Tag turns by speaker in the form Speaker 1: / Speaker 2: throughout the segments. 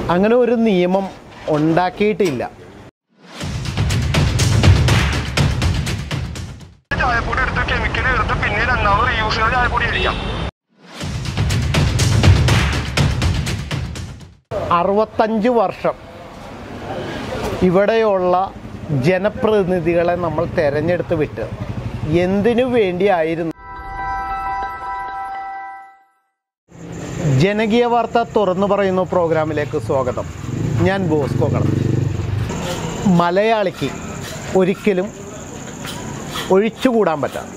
Speaker 1: അങ്ങനെ ഒരു നിയമം ഉണ്ടാക്കിയിട്ടില്ല
Speaker 2: ചായപ്പൊടി എടുത്ത് കെമിക്കൽ എടുത്ത് പിന്നെ രണ്ടാമത് റീയൂസ് ചെയ്ത ചായപ്പൊടി ആയിരിക്കാം
Speaker 1: അറുപത്തഞ്ച് വർഷം ഇവിടെയുള്ള ജനപ്രതിനിധികളെ നമ്മൾ തെരഞ്ഞെടുത്ത് വിട്ട് എന്തിനു വേണ്ടിയായിരുന്നു ജനകീയ വാർത്ത തുറന്നു പറയുന്നു പ്രോഗ്രാമിലേക്ക് സ്വാഗതം ഞാൻ ബോസ്കോ കളം മലയാളിക്ക് ഒരിക്കലും ഒഴിച്ചുകൂടാൻ പറ്റാം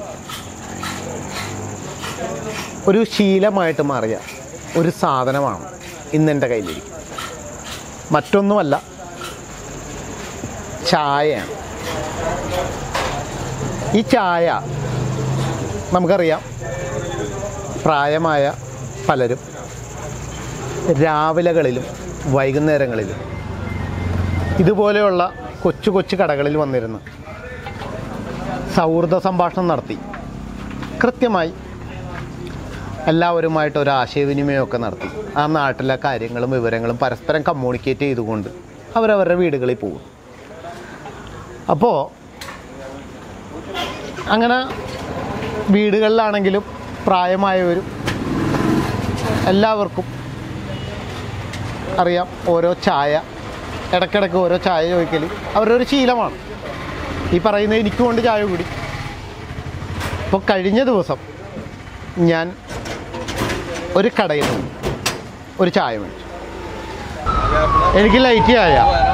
Speaker 1: ഒരു ശീലമായിട്ട് മാറിയ ഒരു സാധനമാണ് ഇന്നെൻ്റെ കയ്യിലിരിക്കുന്നത് മറ്റൊന്നുമല്ല ചായയാണ് ഈ ചായ നമുക്കറിയാം പ്രായമായ പലരും രാവിലകളിലും വൈകുന്നേരങ്ങളിലും ഇതുപോലെയുള്ള കൊച്ചു കൊച്ചു കടകളിൽ വന്നിരുന്ന് സൗഹൃദ സംഭാഷണം നടത്തി കൃത്യമായി എല്ലാവരുമായിട്ട് ഒരു ആശയവിനിമയമൊക്കെ നടത്തി ആ നാട്ടിലെ കാര്യങ്ങളും വിവരങ്ങളും പരസ്പരം കമ്മ്യൂണിക്കേറ്റ് ചെയ്തുകൊണ്ട് അവരവരുടെ വീടുകളിൽ പോകും അപ്പോൾ അങ്ങനെ വീടുകളിലാണെങ്കിലും പ്രായമായവരും എല്ലാവർക്കും അറിയാം ഓരോ ചായ ഇടയ്ക്കിടയ്ക്ക് ഓരോ ചായ ചോദിക്കൽ അവരുടെ ഒരു ശീലമാണ് ഈ പറയുന്ന എനിക്ക് കൊണ്ട് ചായ കൂടി അപ്പോൾ കഴിഞ്ഞ ദിവസം ഞാൻ ഒരു കടയിൽ നിന്ന് ഒരു ചായ മേടിച്ചു എനിക്ക് ലൈറ്റ് ചായ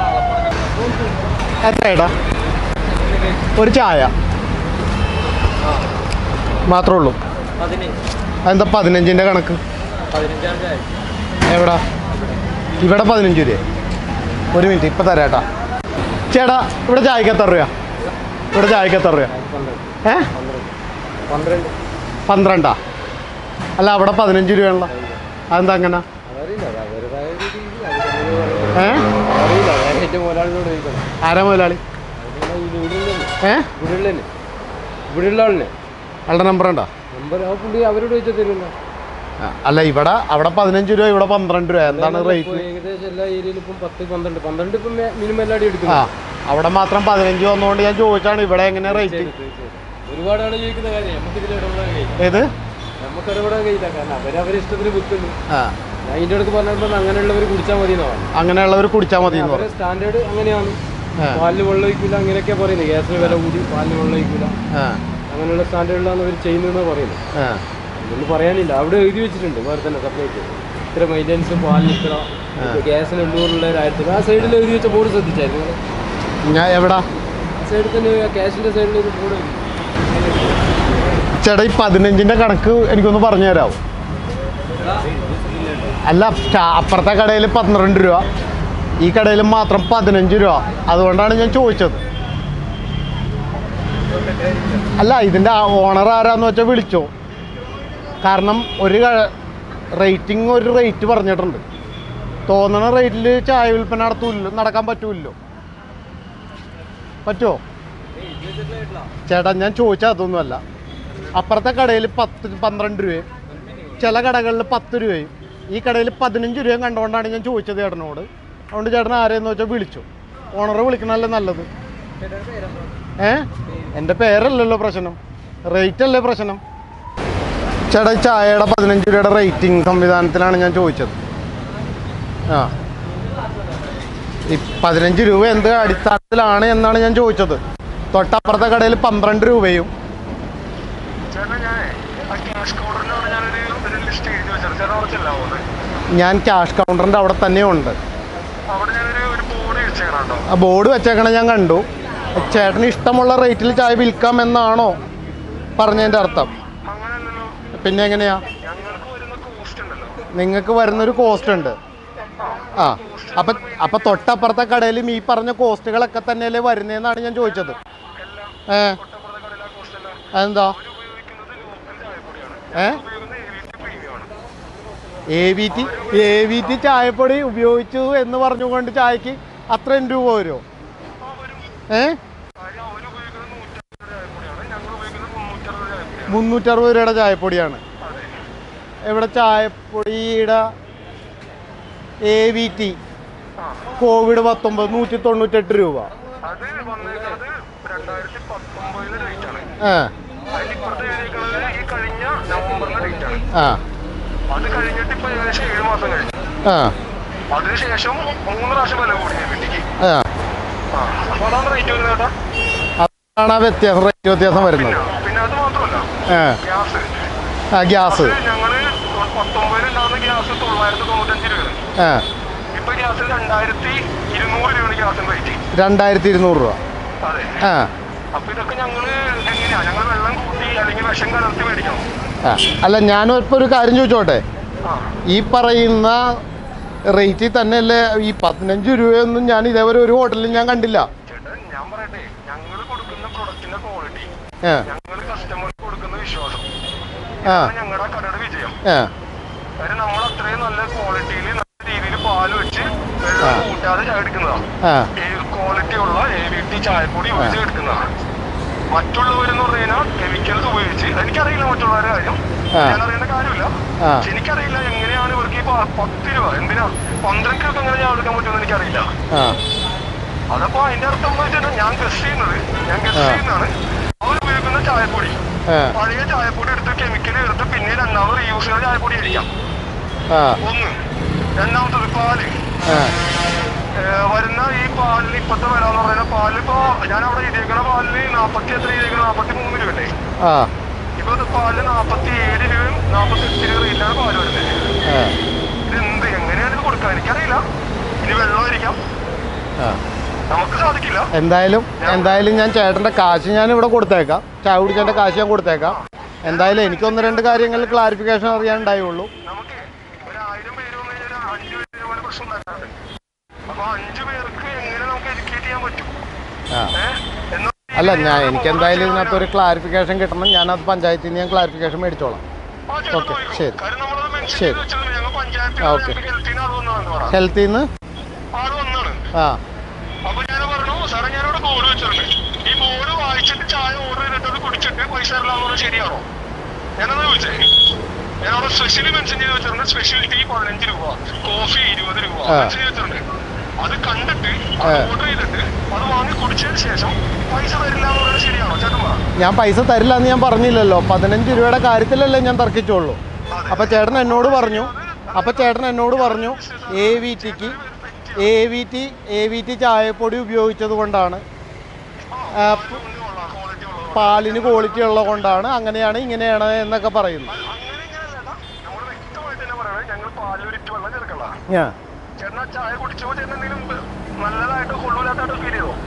Speaker 1: എത്രയാടാ ഒരു ചായ മാത്രമേ ഉള്ളൂ എന്താ പതിനഞ്ചിൻ്റെ കണക്ക് എവിടാ ഇവിടെ പതിനഞ്ച് രൂപ ഒരു മിനിറ്റ് ഇപ്പം തരാട്ടാ ചേട്ടാ ഇവിടെ ചായക്ക് എത്ര രൂപ ഇവിടെ ചായക്ക് എത്ര രൂപ ഏ
Speaker 3: പന്ത്രണ്ട്
Speaker 1: പന്ത്രണ്ടാ അല്ല അവിടെ പതിനഞ്ച് രൂപയാണല്ലോ അതെന്താ അങ്ങനെ
Speaker 3: അതറിയില്ല അത് അവരുടേതായ രീതിയിൽ
Speaker 1: ഏ
Speaker 3: അറിയില്ല ഞാൻ എൻ്റെ മുതലാളിനോട് ചോദിക്കണം
Speaker 1: ആരാ മുതലാളി
Speaker 3: ഇവിടെ
Speaker 1: ഏ
Speaker 3: ഇവിടെയുള്ള ഇവിടെയുള്ള ആളിനെ
Speaker 1: ആളുടെ നമ്പർ ഉണ്ടോ
Speaker 3: നമ്പർ ആ പുള്ളി അവരോട് ചോദിച്ചാൽ തരുമല്ലോ
Speaker 1: ആ, അല്ല ഇവിടെ അവിടെ പതിനഞ്ച് രൂപ ഇവിടെ പന്ത്രണ്ട് രൂപ എന്താണ്
Speaker 3: ഇപ്പൊ
Speaker 1: റേറ്റ്
Speaker 3: ഏകദേശം എല്ലാ ഏരിയയിലും ഇപ്പം പത്ത് പന്ത്രണ്ട് പന്ത്രണ്ട് ഇപ്പം മിനിമം എല്ലാവരും
Speaker 1: ആ
Speaker 3: എടുക്കുന്നു
Speaker 1: അവിടെ മാത്രം പതിനഞ്ച് വന്നുകൊണ്ട് ഞാൻ ചോദിച്ചാണ് ഇവിടെ എങ്ങനെ റേറ്റ്
Speaker 3: ഒരുപാട് ആള് ചോദിക്കുന്ന കാര്യം നമുക്ക് ഇതിൽ ഇടപെടാൻ കഴിയില്ല
Speaker 1: ഏത്
Speaker 3: നമുക്ക് ഇടപെടാൻ കഴിയില്ല കാരണം അവരവരെ ഇഷ്ടത്തിന് വിൽക്കുന്നു
Speaker 1: ആ
Speaker 3: ഞാൻ ഇതിൻ്റെ അടുത്ത് പറഞ്ഞപ്പോൾ അങ്ങനെയുള്ളവർ കുടിച്ചാൽ മതി എന്നാണ്
Speaker 1: അങ്ങനെയുള്ളവർ കുടിച്ചാൽ മതി എന്ന്
Speaker 3: അവരെ
Speaker 1: പറഞ്ഞു
Speaker 3: സ്റ്റാൻഡേർഡ് അങ്ങനെയാണ്
Speaker 1: ആ.
Speaker 3: പാലിന് വെള്ളം ഒഴിക്കില്ല അങ്ങനെയൊക്കെയാ പറയുന്നത് ഗ്യാസിന് വില കൂടി പാലിന് വെള്ളം ഒഴിക്കില്ല
Speaker 1: ആ
Speaker 3: അങ്ങനെയുള്ള സ്റ്റാൻഡേർഡിലാണ് അവർ ചെയ്യുന്നതെന്ന് പറയുന്നത്
Speaker 1: ആ
Speaker 3: ഇതൊന്നും പറയാനില്ല അവിടെ എഴുതി വെച്ചിട്ടുണ്ട് വേറെ തന്നെ സെപ്പറേറ്റ് ഇത്ര മെയിൻ്റെനൻസ് പാലിന് ഇത്ര ഗ്യാസിന് എണ്ണൂറുള്ള ഒരു ആയിരത്തി ആ സൈഡിൽ എഴുതി വെച്ച ബോർഡ് ശ്രദ്ധിച്ചായിരുന്നു നിങ്ങൾ?
Speaker 1: ഞാൻ എവിടാ
Speaker 3: ആ സൈഡിൽ തന്നെ ക്യാഷിൻ്റെ സൈഡിൽ ഒരു ബോർഡ്
Speaker 1: ചേട്ടാ ഈ പതിനഞ്ചിൻ്റെ കണക്ക് എനിക്കൊന്ന് പറഞ്ഞു തരാമോ അല്ല സ്റ്റാ- അപ്പുറത്തെ കടയിൽ പന്ത്രണ്ട് രൂപ ഈ കടയിൽ മാത്രം പതിനഞ്ച് രൂപ അതുകൊണ്ടാണ് ഞാൻ ചോദിച്ചത് അല്ല ഇതിൻ്റെ ഓണർ ആരാന്ന് വെച്ചാൽ വിളിച്ചോ കാരണം ഒരു റേറ്റിംഗ് ഒരു റേറ്റ് പറഞ്ഞിട്ടുണ്ട് തോന്നണ റേറ്റിൽ ചായ വിൽപ്പന നടത്തൂല്ലോ നടക്കാൻ പറ്റൂല്ലോ പറ്റുമോ ചേട്ടാ ഞാൻ ചോദിച്ചാൽ അതൊന്നുമല്ല അപ്പുറത്തെ കടയിൽ പത്ത് പന്ത്രണ്ട് രൂപയും ചില കടകളിൽ പത്ത് രൂപയും ഈ കടയിൽ പതിനഞ്ച് രൂപയും കണ്ടുകൊണ്ടാണ് ഞാൻ ചോദിച്ചത് ചേട്ടനോട് അതുകൊണ്ട് ചേട്ടൻ ആരെയെന്ന് വെച്ചാൽ വിളിച്ചു ഓണറെ വിളിക്കണല്ലേ നല്ലത് ഏ എൻ്റെ പേരല്ലല്ലോ പ്രശ്നം റേറ്റ് അല്ലേ പ്രശ്നം ചേട്ടാ ഈ ചായയുടെ പതിനഞ്ച് രൂപയുടെ റേറ്റിംഗ് സംവിധാനത്തിലാണ് ഞാൻ ചോദിച്ചത് ആ ഈ പതിനഞ്ച് രൂപ എന്ത് അടിസ്ഥാനത്തിലാണ് എന്നാണ് ഞാൻ ചോദിച്ചത് തൊട്ടപ്പുറത്തെ കടയിൽ പന്ത്രണ്ട് രൂപയും
Speaker 2: ചേട്ടാ ഞാനേ ആ ക്യാഷ് കൗണ്ടറിനോട് ഞാനൊരു ഒരു ലിസ്റ്റ് എഴുതി വെച്ചിട്ടുണ്ട് ചേട്ടാ അവിടെ ചെല്ലാവുന്നത്
Speaker 1: ഞാൻ ക്യാഷ് കൗണ്ടറിൻ്റെ അവിടെ തന്നെ ഉണ്ട്
Speaker 2: അവിടെ ഞാനൊരു ഒരു ബോർഡ് വെച്ചേക്കണം കേട്ടോ
Speaker 1: ആ ബോർഡ് വെച്ചേക്കണ ഞാൻ കണ്ടു ചേട്ടന് ഇഷ്ടമുള്ള റേറ്റിൽ ചായ വിൽക്കാം എന്നാണോ പറഞ്ഞതിൻ്റെ അർത്ഥം
Speaker 2: അങ്ങനെയല്ലല്ലോ
Speaker 1: പിന്നെ എങ്ങനെയാ
Speaker 2: ഞങ്ങൾക്ക് വരുന്ന കോസ്റ്റ് ഉണ്ടല്ലോ
Speaker 1: നിങ്ങൾക്ക് വരുന്നൊരു കോസ്റ്റ് ഉണ്ട് ആ അപ്പം അപ്പം തൊട്ടപ്പുറത്തെ കടയിലും ഈ പറഞ്ഞ കോസ്റ്റുകളൊക്കെ തന്നെയല്ലേ വരുന്നതെന്നാണ് ഞാൻ ചോദിച്ചത് ഏ
Speaker 2: തൊട്ടപ്പുറത്തെ കടയിൽ ആ കോസ്റ്റ് അല്ല
Speaker 1: അതെന്താ
Speaker 2: ഉപയോഗിക്കുന്നത് ലോക്കൽ ചായപ്പൊടിയാണ്
Speaker 1: ഏ
Speaker 2: ഉപയോഗിക്കുന്നത് പ്രീമിയമാണ്
Speaker 1: A V T A V T ചായപ്പൊടി ഉപയോഗിച്ചു എന്ന് പറഞ്ഞുകൊണ്ട് ചായക്ക് അത്രയും രൂപ വരുമോ ഏ
Speaker 2: കാര്യം അവർ ഉപയോഗിക്കുന്നത് നൂറ്ററുപത് ചായപ്പൊടിയാണ് ഞങ്ങൾ ഉപയോഗിക്കുന്നത് മുന്നൂറ്ററുപത് ചായപ്പൊടിയാണ്
Speaker 1: മുന്നൂറ്ററുപത് രൂപയുടെ ചായപ്പൊടിയാണ്
Speaker 2: അതെ
Speaker 1: ഇവിടെ ചായപ്പൊടിയുടെ എ വി ടി കോവിഡ് പത്തൊമ്പത് നൂറ്റി തൊണ്ണൂറ്റെട്ട് രൂപ
Speaker 2: അത് വന്നേക്കുന്നത് രണ്ടായിരത്തി പത്തൊമ്പതിലെ ഡേറ്റ് ആണ്
Speaker 1: ആ
Speaker 2: അതിന് ഇപ്പുറത്ത് എഴുതിയിരിക്കുന്നത് ഈ കഴിഞ്ഞ നവംബറിലെ ഡേറ്റ് ആണ്
Speaker 1: ആ
Speaker 2: അത് കഴിഞ്ഞിട്ട് ഇപ്പൊ ഏകദേശം ഏഴ് മാസം കഴിഞ്ഞു
Speaker 1: ആ
Speaker 2: അതിനുശേഷം മൂന്ന് പ്രാവശ്യം വില കൂടി വീട്ടിക്ക്
Speaker 1: ആ
Speaker 2: ആ അപ്പൊ അതാണ് റേറ്റ് വരുന്നത് കേട്ടാ
Speaker 1: അതാണ് ആ വ്യത്യാസം റേറ്റ് വ്യത്യാസം വരുന്നത്
Speaker 2: പിന്നെ പിന്നെ അത് മാത്രമല്ല
Speaker 1: ആ
Speaker 2: ഗ്യാസ്
Speaker 1: ആ ഗ്യാസ്
Speaker 2: അത് ഞങ്ങള് പത്തൊമ്പതിൽ ഉണ്ടാകുന്ന ഗ്യാസ് തൊള്ളായിരത്തി തൊണ്ണൂറ്റഞ്ച് രൂപയാണ്
Speaker 1: ആ
Speaker 2: ഇപ്പൊ ഗ്യാസ് രണ്ടായിരത്തി ഇരുന്നൂറ് രൂപയാണ് ഗ്യാസിന്റെ റേറ്റ്
Speaker 1: രണ്ടായിരത്തി ഇരുന്നൂറ് രൂപ
Speaker 2: അതെ
Speaker 1: ആ
Speaker 2: അപ്പൊ ഇതൊക്കെ ഞങ്ങള് എങ്ങനെയാ ഞങ്ങൾ വെള്ളം കൂട്ടി അല്ലെങ്കിൽ വിഷം കലർത്തി മേടിക്കണം
Speaker 1: ആ അല്ല ഞാനിപ്പോൾ ഒരു കാര്യം ചോദിച്ചോട്ടെ
Speaker 2: ആ
Speaker 1: ഈ പറയുന്ന റേറ്റിൽ തന്നെയല്ലേ ഈ പതിനഞ്ച് രൂപയൊന്നും ഞാൻ ഇതേവരെ ഒരു ഹോട്ടലിൽ ഞാൻ കണ്ടില്ല
Speaker 2: ചേട്ടാ ഞാൻ പറയട്ടെ ഞങ്ങൾ കൊടുക്കുന്ന പ്രൊഡക്റ്റിന്റെ ക്വാളിറ്റി
Speaker 1: ആ
Speaker 2: ഞങ്ങൾ കസ്റ്റമർക്ക് കൊടുക്കുന്ന വിശ്വാസം
Speaker 1: ആ
Speaker 2: ഇതാണ് ഞങ്ങളുടെ കടയുടെ വിജയം
Speaker 1: ആ
Speaker 2: കാര്യം നമ്മൾ അത്രയും നല്ല ക്വാളിറ്റിയിൽ നല്ല രീതിയിൽ പാല് വെച്ച് വെള്ളം കൂട്ടാതെ ചായ എടുക്കുന്നതാണ്
Speaker 1: ആ
Speaker 2: ക്വാളിറ്റി ഉള്ള എ വി ടി ചായപ്പൊടി ഉപയോഗിച്ച് എടുക്കുന്നതാണ് മറ്റുള്ളവരെന്ന് പറഞ്ഞു കഴിഞ്ഞാൽ കെമിക്കൽസ് ഉപയോഗിച്ച് എനിക്കറിയില്ല മറ്റുള്ളവരുടെ കാര്യം
Speaker 1: ആ.
Speaker 2: ഞാൻ അറിയേണ്ട കാര്യമില്ല
Speaker 1: ആ.
Speaker 2: പക്ഷെ എനിക്കറിയില്ല എങ്ങനെയാണ് ഇവർക്ക് ഈ പ- പത്ത് രൂപ എന്തിനാ പന്ത്രണ്ട് രൂപ എങ്ങനെ ഞാൻ എടുക്കാൻ പറ്റുമെന്ന് എനിക്കറിയില്ല
Speaker 1: ആ
Speaker 2: അതപ്പോ അതിന്റെ അർത്ഥം എന്ന് വെച്ചാൽ ഞാൻ ഗസ് ചെയ്യുന്നത് ഞാൻ ഗസ്
Speaker 1: ആ.
Speaker 2: ചെയ്യുന്നതാണ് അവർ ഉപയോഗിക്കുന്ന ചായപ്പൊടി
Speaker 1: ആ
Speaker 2: പഴയ ചായപ്പൊടി എടുത്ത് കെമിക്കൽ എടുത്ത് പിന്നെ രണ്ടാമത് റീയൂസ് ചെയ്യുന്ന ചായപ്പൊടി ആയിരിക്കാം
Speaker 1: ആ
Speaker 2: ഒന്ന് രണ്ടാമത്തത് പാല്
Speaker 1: ആ
Speaker 2: ഏഹ് വരുന്ന ഈ പാലിന് ഇപ്പത്തെ വില എന്ന് പറയുന്നത് പാലിന് ഇപ്പോ ഞാൻ അവിടെ എഴുതിയേക്കണ പാലിന് നാപ്പത്തി എത്ര എഴുതിയേക്കണ നാപ്പത്തി മൂന്ന് രൂപ അല്ലേ
Speaker 1: ആ
Speaker 2: ഇപ്പൊ ഇത് പാലിന് നാപ്പത്തി ഏഴ് രൂപയും നാപ്പത്തി എട്ട് രൂപ റേറ്റിലാണ് പാല് വരുന്നത്
Speaker 1: ആ
Speaker 2: ഇത് എന്ത് എങ്ങനെയാണ് ഇത് കൊടുക്കുക എനിക്കറിയില്ല ഇനി വെള്ളമായിരിക്കാം
Speaker 1: ആ
Speaker 2: നമുക്ക് സാധിക്കില്ല
Speaker 1: എന്തായാലും എന്തായാലും ഞാൻ ചേട്ടൻ്റെ കാശ് ഞാൻ ഇവിടെ കൊടുത്തേക്കാം ചായ കുടിച്ചതിൻ്റെ കാശ് ഞാൻ കൊടുത്തേക്കാം എന്തായാലും എനിക്കൊന്ന് രണ്ട് കാര്യങ്ങൾ ക്ലാരിഫിക്കേഷൻ അറിയാനുണ്ടായുള്ളൂ
Speaker 2: നമുക്ക് ഒരു ആയിരം പേര് വന്നു കഴിഞ്ഞാൽ അഞ്ചു പേര് പോലെ പ്രശ്നം ഉണ്ടാക്കാറുണ്ട് അപ്പൊ അഞ്ചു പേർക്ക് എങ്ങനെ നമുക്ക് എഡ്യൂക്കേറ്റ് ചെയ്യാൻ പറ്റും
Speaker 1: ആ
Speaker 2: ഏഹ് എന്നാ
Speaker 1: അല്ല ഞാൻ എനിക്ക് എന്തായാലും ഇതിനകത്ത് ഒരു ക്ലാരിഫിക്കേഷൻ കിട്ടണം ഞാനത് പഞ്ചായത്തിൽ നിന്ന് ഞാൻ ക്ലാരിഫിക്കേഷൻ മേടിച്ചോളാം
Speaker 2: ആ, ചേട്ടൻ
Speaker 1: ഓക്കേ,
Speaker 2: നോക്കിക്കോ.
Speaker 1: ശരി.
Speaker 2: കാര്യം നമ്മളത് mention
Speaker 1: ശരി.
Speaker 2: ചെയ്ത് വെച്ചിട്ടുണ്ട്. ഞങ്ങൾ പഞ്ചായത്തിൽ
Speaker 1: ആ, ഓക്കേ.
Speaker 2: ഹെൽത്തിന് ആൾ വന്നതാണെന്ന് പറ.
Speaker 1: ഹെൽത്തിൽ നിന്ന്
Speaker 2: ആള് വന്നാണ്
Speaker 1: ആ
Speaker 2: അപ്പൊ ഞാൻ പറഞ്ഞു സാറേ ഞാനിവിടെ ബോർഡ് വെച്ചിട്ടുണ്ട് ഈ ബോർഡ് വായിച്ചിട്ട് ചായ ഓർഡർ ചെയ്തിട്ട് അത് കുടിച്ചിട്ട് പൈസ തരില്ലാന്ന് പറഞ്ഞാൽ ശരിയാണോ ഞാനത് ചോദിച്ചേ ഞാൻ അവിടെ സ്പെഷ്യലി മെൻഷൻ ചെയ്ത് വെച്ചിട്ടുണ്ട് സ്പെഷ്യൽ ടീ പതിനഞ്ച് രൂപ കോഫി ഇരുപത് രൂപ
Speaker 1: ആ.
Speaker 2: മെൻഷൻ ചെയ്ത് വെച്ചിട്ടുണ്ട് അത് കണ്ടിട്ട്
Speaker 1: ആ.
Speaker 2: അത് ഓർഡർ ചെയ്തിട്ട് അത് വാങ്ങി കുടിച്ചതിന് ശേഷം പൈസ തരില്ല എന്ന് പറഞ്ഞാൽ ശരിയാണോ ചേട്ടൻ പറ
Speaker 1: ഞാൻ പൈസ തരില്ല എന്ന് ഞാൻ പറഞ്ഞില്ലല്ലോ പതിനഞ്ച് രൂപയുടെ കാര്യത്തിലല്ലേ ഞാൻ തർക്കിച്ചുള്ളൂ അപ്പോൾ ചേട്ടൻ എന്നോട് പറഞ്ഞു അപ്പോൾ ചേട്ടൻ എന്നോട് പറഞ്ഞു എ വി ടിക്ക് A V T A V T ചായപ്പൊടി ഉപയോഗിച്ചത് കൊണ്ടാണ് ആ, പ-
Speaker 2: ക്വാളിറ്റി ഉള്ളത്
Speaker 1: പാലിന് ക്വാളിറ്റി ഉള്ളത് കൊണ്ടാണ് അങ്ങനെയാണ് ഇങ്ങനെയാണ് എന്നൊക്കെ പറയുന്നു
Speaker 2: അങ്ങനെ ഇങ്ങനെയല്ല നമ്മൾ വ്യക്തമായിട്ട് തന്നെ പറയണേ ഞങ്ങൾ പാലൊരിറ്റ് വെള്ളം ചേർക്കല്ല
Speaker 1: ഞാൻ
Speaker 2: ചേട്ടൻ ആ ചായ കുടിച്ചപ്പോ ചേട്ടൻ എന്തെങ്കിലും നല്ലതായിട്ട് കൊള്ളൂലാത്തായിട്ട് ഫീൽ ചെയ്തോ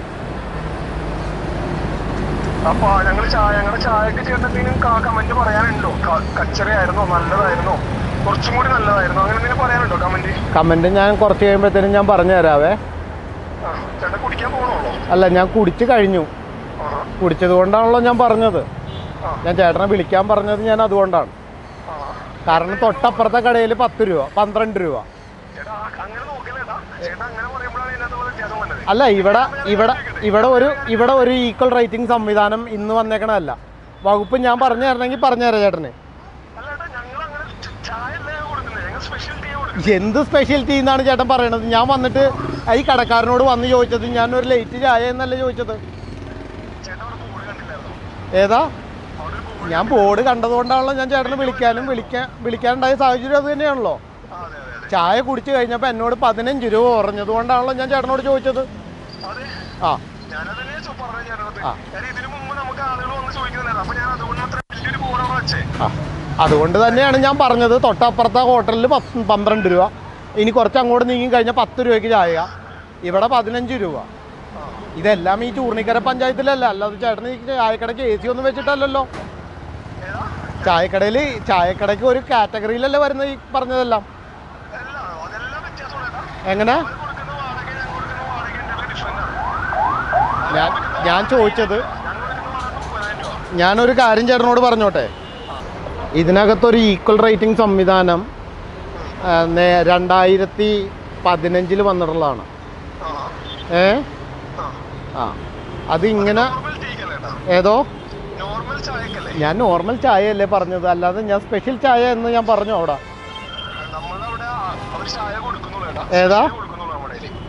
Speaker 2: അപ്പൊ ഞങ്ങൾ ചായ ഞങ്ങളുടെ ചായക്ക് ചേട്ടൻ എന്തെങ്കിലും കമന്റ് പറയാനുണ്ടോ ക- കച്ചറയായിരുന്നോ നല്ലതായിരുന്നോ കുറച്ചും കൂടി നല്ലതായിരുന്നോ അങ്ങനെ എന്തെങ്കിലും പറയാനുണ്ടോ കമന്റ്
Speaker 1: കമൻറ്റ് ഞാൻ കുറച്ച് കഴിയുമ്പോഴത്തേനും ഞാൻ പറഞ്ഞു തരാവേ
Speaker 2: ആ ചേട്ടൻ കുടിക്കാൻ പോകണല്ലോ
Speaker 1: അല്ല ഞാൻ കുടിച്ച് കഴിഞ്ഞു
Speaker 2: ആ
Speaker 1: കുടിച്ചത് കൊണ്ടാണല്ലോ ഞാൻ പറഞ്ഞത്
Speaker 2: ആ.
Speaker 1: ഞാൻ ചേട്ടനെ വിളിക്കാൻ പറഞ്ഞത് ഞാൻ അതുകൊണ്ടാണ്
Speaker 2: ആ
Speaker 1: കാരണം തൊട്ടപ്പുറത്തെ കടയിൽ പത്ത് രൂപ പന്ത്രണ്ട് രൂപ
Speaker 2: ചേട്ടാ ആ- അങ്ങനെ നോക്കില്ലേട്ടാ ചേട്ടാ അങ്ങനെ പറയുമ്പോഴാണ് ഇതിനകത്ത് വ്യത്യാസം വന്നത്
Speaker 1: അല്ല ഇവിടെ ഇവിടെ ഇവിടെ ഒരു ഇവിടെ ഒരു ഈക്വൽ റേറ്റിംഗ് സംവിധാനം ഇന്ന് വന്നേക്കണതല്ല വകുപ്പ് ഞാൻ പറഞ്ഞു തരണമെങ്കിൽ പറഞ്ഞു തരാം ചേട്ടന്
Speaker 2: അല്ല ചേട്ടാ ഞങ്ങൾ അങ്ങനെ ച- ചായ അല്ലേ കൊടുക്കുന്നത് ഞങ്ങൾ സ്പെഷ്യൽ ടീ കൊടുക്കുന്നത്
Speaker 1: എന്ത് സ്പെഷ്യൽ ടീ എന്നാണ് ചേട്ടൻ പറയണത് ഞാൻ വന്നിട്ട് ഈ കടക്കാരനോട് വന്ന് ചോദിച്ചത് ഞാൻ ഒരു ലേറ്റ് ചായ എന്നല്ലേ ചോദിച്ചത്
Speaker 2: ചേട്ടാ അവിടെ ബോർഡ് കണ്ടില്ലായിരുന്നോ
Speaker 1: ഏതാ
Speaker 2: അവിടെ ഒരു ബോർഡ്
Speaker 1: ഞാൻ ബോർഡ് കണ്ടതുകൊണ്ടാണല്ലോ ഞാൻ ചേട്ടനെ വിളിക്കാനും വിളിക്കാൻ വിളിക്കാനുണ്ടായ സാഹചര്യം അത് തന്നെയാണല്ലോ
Speaker 2: ആ, അതെ അതെ അതെ
Speaker 1: ചായ കുടിച്ച് കഴിഞ്ഞപ്പോൾ എന്നോട് പതിനഞ്ച് രൂപ കുറഞ്ഞത് കൊണ്ടാണല്ലോ ഞാൻ ചേട്ടനോട് ചോദിച്ചത്
Speaker 2: അതെ
Speaker 1: ആ
Speaker 2: ഞാനതല്ലേ ചോ- പറഞ്ഞത് ചേട്ടനടുത്ത്.
Speaker 1: ആ.
Speaker 2: കാര്യം ഇതിനു മുമ്പ് നമുക്ക് ആളുകൾ വന്ന് ചോദിക്കുന്നുണ്ടായിരുന്നു അപ്പൊ ഞാൻ അതുകൊണ്ട് അത്ര വലിയൊരു ബോർഡാണ് വെച്ചേ
Speaker 1: ആ അതുകൊണ്ട് തന്നെയാണ് ഞാൻ പറഞ്ഞത് തൊട്ടപ്പുറത്തെ ഹോട്ടലിൽ പത്ത് പന്ത്രണ്ട് രൂപ ഇനി കുറച്ച് അങ്ങോട്ട് നീങ്ങി കഴിഞ്ഞാൽ പത്ത് രൂപയ്ക്ക് ചായ ഇവിടെ പതിനഞ്ച് രൂപ ഇതെല്ലാം ഈ ചൂർണിക്കര പഞ്ചായത്തിലല്ല അല്ലാതെ ചേട്ടന് ഈ ചായക്കടയ്ക്ക് എ സി ഒന്നും വെച്ചിട്ടല്ലല്ലോ
Speaker 2: ഏതാ
Speaker 1: ചായക്കടയിൽ ചായക്കടയ്ക്ക് ഒരു കാറ്റഗറിയിലല്ലേ വരുന്നത് ഈ പറഞ്ഞതെല്ലാം
Speaker 2: അല്ല അതെല്ലാം വ്യത്യാസമാണ് ചേട്ടാ
Speaker 1: എങ്ങനെ
Speaker 2: അവർ കൊടുക്കുന്ന വാടക ഞാൻ കൊടുക്കുന്ന വാടക എൻ്റെ ഡിഫറെന്റ് ആണ്
Speaker 1: ഞാൻ ഞാൻ ചോദിച്ചത്
Speaker 2: ഞാൻ കൊടുക്കുന്ന വാടക മുപ്പതിനായിരം രൂപ
Speaker 1: ഞാനൊരു കാര്യം ചേട്ടനോട് പറഞ്ഞോട്ടെ ഇതിനകത്തൊരു ഈക്വൽ റേറ്റിംഗ് സംവിധാനം ആ, നേ- രണ്ടായിരത്തി പതിനഞ്ചിൽ വന്നിട്ടുള്ളതാണ്
Speaker 2: ആ
Speaker 1: ഏ
Speaker 2: ആ
Speaker 1: ആ അതിങ്ങനെ
Speaker 2: നോർമൽ ടീക്കല്ലേ ചേട്ടാ
Speaker 1: ഏതോ
Speaker 2: നോർമൽ ചായക്കല്ലേ
Speaker 1: ഞാൻ നോർമൽ ചായയല്ലേ പറഞ്ഞത് അല്ലാതെ ഞാൻ സ്പെഷ്യൽ ചായ എന്ന് ഞാൻ പറഞ്ഞു അവിടെ
Speaker 2: നമ്മളവിടെ അവർ ചായ കൊടുക്കുന്നുള്ളൂ ചേട്ടാ
Speaker 1: ഏതാ
Speaker 2: ചായ കൊടുക്കുന്നുള്ളൂ നമ്മുടെ കയ്യില്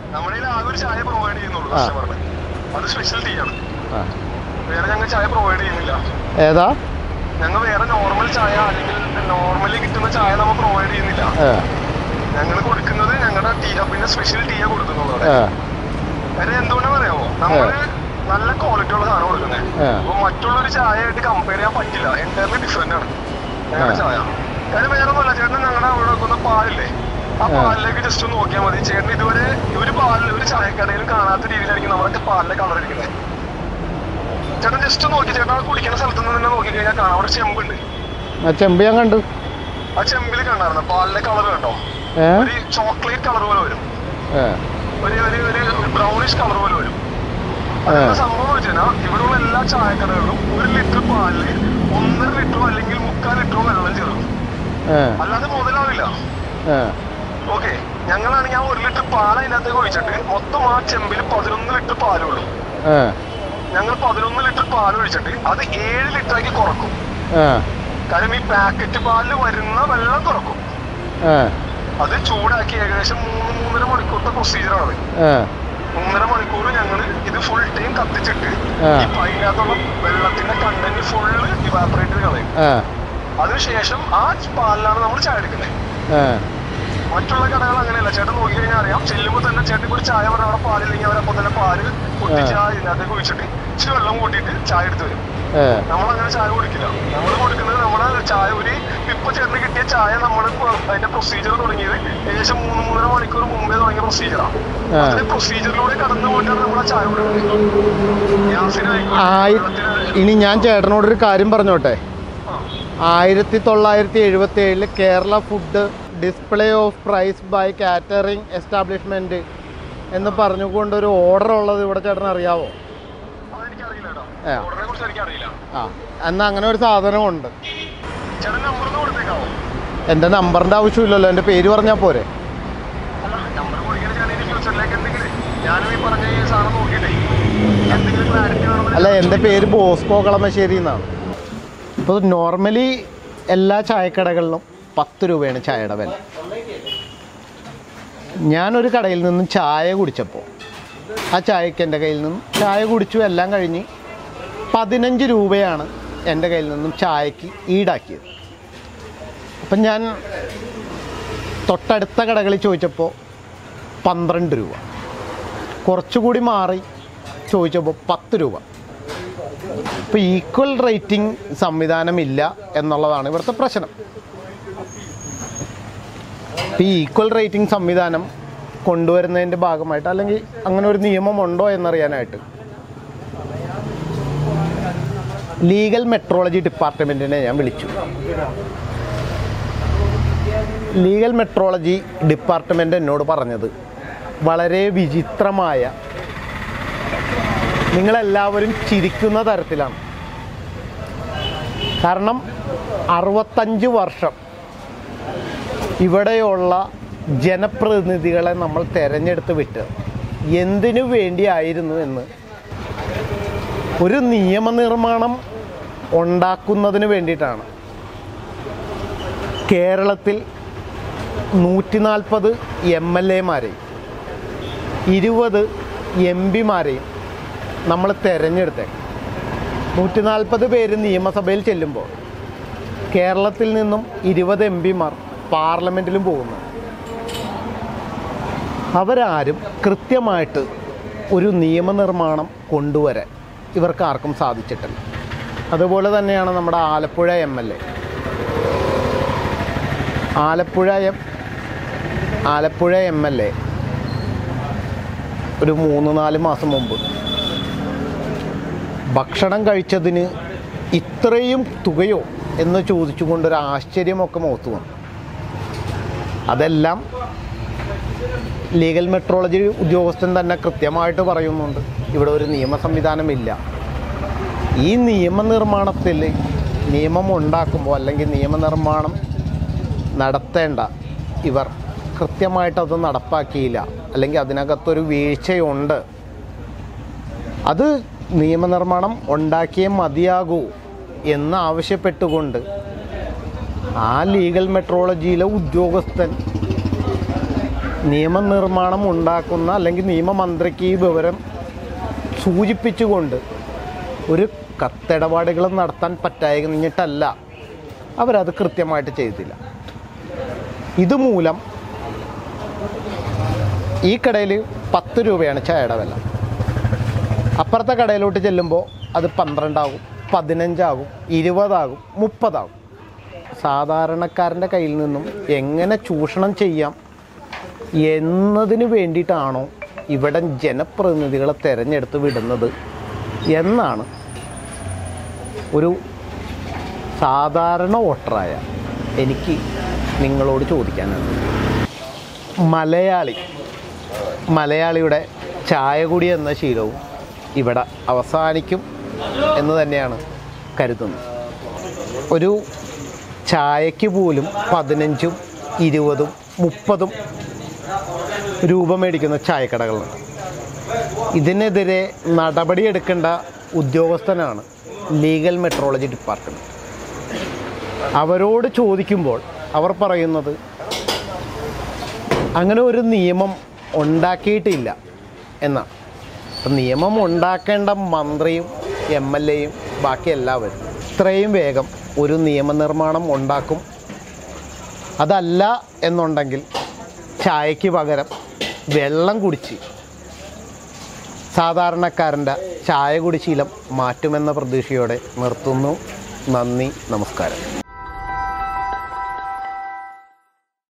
Speaker 2: നമ്മുടെ കയ്യിൽ ആകെ ഒരു ചായ പ്രൊവൈഡ് ചെയ്യുന്നുള്ളൂ
Speaker 1: ആ.
Speaker 2: കസ്റ്റമറിന് അത് സ്പെഷ്യൽ ടീ ആണ്
Speaker 1: ആ
Speaker 2: വേറെ ഞങ്ങൾ ചായ പ്രൊവൈഡ് ചെയ്യുന്നില്ല
Speaker 1: ഏതാ
Speaker 2: ഞങ്ങൾ വേറെ നോർമൽ ചായ അല്ലെങ്കിൽ നോർമലി കിട്ടുന്ന ചായ നമ്മൾ പ്രൊവൈഡ് ചെയ്യുന്നില്ല
Speaker 1: ഏ
Speaker 2: ഞങ്ങൾ കൊടുക്കുന്നത് ഞങ്ങളുടെ ടീ ഹബിന്റെ സ്പെഷ്യൽ ടീയാ കൊടുക്കുന്നുള്ളൂ അവിടെ
Speaker 1: ഏ
Speaker 2: കാര്യം എന്തുകൊണ്ടാണെന്ന് അറിയാമോ നമ്മള് നല്ല ക്വാളിറ്റി ഉള്ള സാധനം കൊടുക്കുന്നത്
Speaker 1: ആ.
Speaker 2: അപ്പൊ മറ്റുള്ള ഒരു ചായ ആയിട്ട് കമ്പയർ ചെയ്യാൻ പറ്റില്ല എൻ്റയർലി ഡിഫറെന്റ് ആണ് ഞങ്ങളുടെ
Speaker 1: ആ.
Speaker 2: ചായ കാര്യം വേറെ ഒന്നുമല്ല ചേട്ടൻ ഞങ്ങളുടെ അവിടെ വെക്കുന്ന പാലില്ലേ ആ
Speaker 1: ആ.
Speaker 2: പാലിലേക്ക് ജസ്റ്റ് ഒന്ന് നോക്കിയാൽ മതി ചേട്ടൻ ഇതുവരെ ഒരു പാലിൽ ഒരു ചായക്കടയിലും കാണാത്ത രീതിയിലായിരിക്കും നമ്മുടെ പാലിന്റെ കളർ ഇരിക്കുന്നത് ചേട്ടൻ ജസ്റ്റ് നോക്കി ചേട്ടൻ ആ കുടിക്കുന്ന സ്ഥലത്ത് നിന്ന് തന്നെ നോക്കി കഴിഞ്ഞാൽ കാണാം അവിടെ ചെമ്പുണ്ട്
Speaker 1: ആ ചെമ്പ് ഞാൻ കണ്ടു
Speaker 2: ആ ചെമ്പിൽ കണ്ടായിരുന്നു പാലിന്റെ കളർ കണ്ടോ
Speaker 1: ഏ
Speaker 2: ഒരു ചോക്ലേറ്റ് കളർ പോലെ വരും
Speaker 1: ഏ
Speaker 2: ഒരു ഒരു ഒരു ബ്രൗണിഷ് കളർ പോലെ വരും
Speaker 1: ആ.
Speaker 2: അതെന്താ സംഭവം എന്ന് വെച്ചാൽ ഇവിടെയുള്ള എല്ലാ ചായക്കടകളിലും ഒരു ലിറ്റർ പാലില് ഒന്നര ലിറ്ററോ അല്ലെങ്കിൽ മുക്കാൽ ലിറ്ററോ വെള്ളം ചേർക്കും
Speaker 1: ഏ
Speaker 2: അല്ലാതെ മുതലാവില്ല
Speaker 1: ഏ
Speaker 2: ഓക്കെ ഞങ്ങളാണെങ്കിൽ ആ ഒരു ലിറ്റർ പാൽ അതിനകത്തേക്ക് ഒഴിച്ചിട്ട് മൊത്തം ആ ചെമ്പിൽ പതിനൊന്ന് ലിറ്റർ പാലുള്ളൂ
Speaker 1: ഏ
Speaker 2: ഞങ്ങൾ പതിനൊന്ന് ലിറ്റർ പാൽ ഒഴിച്ചിട്ട് അത് ഏഴ് ലിറ്റർ ആക്കി കുറക്കും
Speaker 1: ഏ
Speaker 2: കാര്യം ഈ പാക്കറ്റ് പാലിൽ വരുന്ന വെള്ളം കുറക്കും
Speaker 1: ഏ
Speaker 2: അത് ചൂടാക്കി ഏകദേശം മൂന്ന് മൂന്നര മണിക്കൂറത്തെ പ്രൊസീജിയറാണ്
Speaker 1: ഏ
Speaker 2: മൂന്നര മണിക്കൂർ ഞങ്ങൾ ഇത് ഫുൾ ടൈം കത്തിച്ചിട്ട്
Speaker 1: ആ.
Speaker 2: ഈ അതിനകത്തുള്ള വെള്ളത്തിന്റെ കണ്ടന്റ് ഫുള്ള് ഇവാപറേറ്റ് ചെയ്ത് കളയും
Speaker 1: ഏ
Speaker 2: അതിനുശേഷം ആ പാലിലാണ് നമ്മൾ ചായ എടുക്കുന്നത്
Speaker 1: ഏ
Speaker 2: മറ്റുള്ള കടകൾ അങ്ങനെയല്ല ചേട്ടൻ നോക്കി കഴിഞ്ഞാൽ അറിയാം ചെല്ലുമ്പോൾ തന്നെ ചേട്ടൻ ഒരു ചായ പറഞ്ഞാൽ അവിടെ പാലില്ലെങ്കിൽ അവരപ്പോൾ തന്നെ പാല് പൊട്ടിച്ച് ആ ഇതിനകത്തേക്ക് ഒഴിച്ചിട്ട് ഇച്ചിരി വെള്ളം കൂട്ടിയിട്ട് ചായ എടുത്ത് വരും
Speaker 1: ഏ
Speaker 2: നമ്മൾ അങ്ങനെ ചായ കുടിക്കില്ല നമ്മൾ കൊടുക്കുന്നത് നമ്മുടെ ചായ ഒരു ഇപ്പൊ ചേട്ടന് കിട്ടിയ ചായ നമ്മൾ അതിന്റെ പ്രൊസീജിയർ തുടങ്ങിയത് ഏകദേശം മൂന്ന് മൂന്നര മണിക്കൂർ മുമ്പേ തുടങ്ങിയ പ്രൊസീജിയറാണ്
Speaker 1: ആ.
Speaker 2: അതിന്റെ പ്രൊസീജിയറിലൂടെ കടന്നു പോയിട്ടാണ് നമ്മൾ ആ ചായ കൊടുക്കുന്നത് ഗ്യാസിനായിക്കോട്ടെ,
Speaker 1: ആയി
Speaker 2: വെള്ളത്തിന്
Speaker 1: ഇനി ഞാൻ ചേട്ടനോടൊരു കാര്യം പറഞ്ഞോട്ടെ
Speaker 2: ആ.
Speaker 1: ആയിരത്തി തൊള്ളായിരത്തി എഴുപത്തി ഏഴില് Kerala food display of prize by catering establishment എന്ന് പറഞ്ഞുകൊണ്ടൊരു ഓർഡർ ഉള്ളത് ഇവിടെ ചേട്ടൻ അറിയാവോ
Speaker 2: അതെനിക്കറിയില്ല കേട്ടോ.
Speaker 1: ആ.
Speaker 2: ഓർഡറിനെ കുറിച്ച് എനിക്കറിയില്ല
Speaker 1: ആ എന്നാൽ അങ്ങനെ ഒരു സാധനമുണ്ട്
Speaker 2: ചേട്ടൻ നമ്പർ ഒന്ന് കൊടുത്തേക്കാവോ
Speaker 1: എൻ്റെ നമ്പറിൻ്റെ ആവശ്യമില്ലല്ലോ എൻ്റെ പേര് പറഞ്ഞാൽ പോരെ
Speaker 2: അല്ല നമ്പർ കൊടുക്കാൻ ഞാൻ ഇനി ഫ്യൂച്ചറിലേക്ക് എന്തെങ്കിലും ഞാനും ഈ പറഞ്ഞ ഈ സാധനം നോക്കിയിട്ടേ എന്തെങ്കിലും ക്ലാരിറ്റി
Speaker 1: അല്ല എൻ്റെ പേര് ബോസ്കോ കളമശ്ശേരി എന്നാണ് ഇപ്പോൾ നോർമലി എല്ലാ ചായക്കടകളിലും പത്ത് രൂപയാണ് ചായയുടെ വില ഞാനൊരു കടയിൽ നിന്നും ചായ കുടിച്ചപ്പോൾ ആ ചായക്ക് എൻ്റെ കയ്യിൽ നിന്നും ചായ കുടിച്ചു എല്ലാം കഴിഞ്ഞ് പതിനഞ്ച് രൂപയാണ് എൻ്റെ കയ്യിൽ നിന്നും ചായക്ക് ഈടാക്കിയത് അപ്പം ഞാൻ തൊട്ടടുത്ത കടകളിൽ ചോദിച്ചപ്പോൾ പന്ത്രണ്ട് രൂപ കുറച്ചുകൂടി മാറി ചോദിച്ചപ്പോൾ പത്ത് രൂപ ഇപ്പോൾ ഈക്വൽ റേറ്റിംഗ് സംവിധാനമില്ല എന്നുള്ളതാണ് ഇവിടുത്തെ പ്രശ്നം ഇപ്പോൾ ഈ ഈക്വൽ റേറ്റിംഗ് സംവിധാനം കൊണ്ടുവരുന്നതിൻ്റെ ഭാഗമായിട്ട് അല്ലെങ്കിൽ അങ്ങനെ ഒരു നിയമമുണ്ടോ എന്നറിയാനായിട്ട് ലീഗൽ മെട്രോളജി ഡിപ്പാർട്ട്മെൻറ്റിനെ ഞാൻ വിളിച്ചു ലീഗൽ മെട്രോളജി ഡിപ്പാർട്ട്മെൻ്റ് എന്നോട് പറഞ്ഞത് വളരെ വിചിത്രമായ നിങ്ങളെല്ലാവരും ചിരിക്കുന്ന തരത്തിലാണ് കാരണം അറുപത്തഞ്ച് വർഷം ഇവിടെയുള്ള ജനപ്രതിനിധികളെ നമ്മൾ തെരഞ്ഞെടുത്ത് വിട്ട് എന്തിനു വേണ്ടിയായിരുന്നു എന്ന് ഒരു നിയമനിർമ്മാണം ഉണ്ടാക്കുന്നതിന് വേണ്ടിയിട്ടാണ് കേരളത്തിൽ നൂറ്റി നാൽപ്പത് എം എൽ എമാരെയും ഇരുപത് എം പിമാരെയും നമ്മൾ തിരഞ്ഞെടുത്തേ നൂറ്റി നാൽപ്പത് പേര് നിയമസഭയിൽ ചെല്ലുമ്പോൾ കേരളത്തിൽ നിന്നും ഇരുപത് എം പിമാർ പാർലമെൻറ്റിലും പോകുന്നു അവരാരും കൃത്യമായിട്ട് ഒരു നിയമനിർമ്മാണം കൊണ്ടുവരാൻ ഇവർക്ക് ആർക്കും സാധിച്ചിട്ടില്ല അതുപോലെ തന്നെയാണ് നമ്മുടെ Alappuzha M L A Alappuzha M Alappuzha M L A ഒരു മൂന്ന് നാല് മാസം മുമ്പ് ഭക്ഷണം കഴിച്ചതിന് ഇത്രയും തുകയോ എന്ന് ചോദിച്ചുകൊണ്ടൊരു ആശ്ചര്യമൊക്കെ മുഖത്ത് വന്നു അതെല്ലാം ലീഗൽ മെട്രോളജി ഉദ്യോഗസ്ഥൻ തന്നെ കൃത്യമായിട്ട് പറയുന്നുണ്ട് ഇവിടെ ഒരു നിയമ സംവിധാനമില്ല ഈ നിയമനിർമ്മാണത്തിൽ നിയമം ഉണ്ടാക്കുമ്പോൾ അല്ലെങ്കിൽ നിയമനിർമ്മാണം നടത്തേണ്ട ഇവർ കൃത്യമായിട്ട് അത് നടപ്പാക്കിയില്ല അല്ലെങ്കിൽ അതിനകത്തൊരു വീഴ്ചയുണ്ട് അത് നിയമനിർമ്മാണം ഉണ്ടാക്കിയേ മതിയാകൂ എന്ന് ആവശ്യപ്പെട്ടുകൊണ്ട് ആ ലീഗൽ മെട്രോളജിയിലെ ഉദ്യോഗസ്ഥൻ നിയമനിർമ്മാണം ഉണ്ടാക്കുന്ന അല്ലെങ്കിൽ നിയമമന്ത്രിക്ക് ഈ വിവരം സൂചിപ്പിച്ചുകൊണ്ട് ഒരു കത്തിടപാടുകളും നടത്താൻ പറ്റാഞ്ഞിട്ടല്ല അവരത് കൃത്യമായിട്ട് ചെയ്തില്ല ഇതുമൂലം ഈ കടയിൽ പത്ത് രൂപയാണ് ചായയുടെ വില അപ്പുറത്തെ കടയിലോട്ട് ചെല്ലുമ്പോൾ അത് പന്ത്രണ്ടാകും പതിനഞ്ചാകും ഇരുപതാകും മുപ്പതാകും സാധാരണക്കാരൻ്റെ കയ്യിൽ നിന്നും എങ്ങനെ ചൂഷണം ചെയ്യാം എന്നതിന് വേണ്ടിയിട്ടാണോ ഇവിടെ ജനപ്രതിനിധികളെ തിരഞ്ഞെടുത്ത് വിടുന്നത് എന്നാണ് ഒരു സാധാരണ വോട്ടറായ എനിക്ക് നിങ്ങളോട് ചോദിക്കാനുള്ളത് മലയാളി മലയാളിയുടെ ചായ കുടി എന്ന ശീലവും ഇവിടെ അവസാനിക്കും എന്ന് തന്നെയാണ് കരുതുന്നത് ഒരു ചായക്ക് പോലും പതിനഞ്ചും ഇരുപതും മുപ്പതും രൂപ മേടിക്കുന്ന ചായക്കടകളുണ്ട് ഇതിനെതിരെ നടപടിയെടുക്കേണ്ട ഉദ്യോഗസ്ഥനാണ് ലീഗൽ മെട്രോളജി ഡിപ്പാർട്ട്മെൻറ്റ് അവരോട് ചോദിക്കുമ്പോൾ അവർ പറയുന്നത് അങ്ങനെ ഒരു നിയമം ഉണ്ടാക്കിയിട്ടില്ല എന്നാണ് അപ്പം നിയമം ഉണ്ടാക്കേണ്ട മന്ത്രിയും എം എൽ എയും ബാക്കി എല്ലാവരും ഇത്രയും വേഗം ഒരു നിയമനിർമ്മാണം ഉണ്ടാക്കും അതല്ല എന്നുണ്ടെങ്കിൽ ചായക്ക് പകരം വെള്ളം കുടിച്ച് സാധാരണക്കാരൻ്റെ ചായ കുടിശീലം മാറ്റുമെന്ന പ്രതീക്ഷയോടെ നിർത്തുന്നു നന്ദി നമസ്കാരം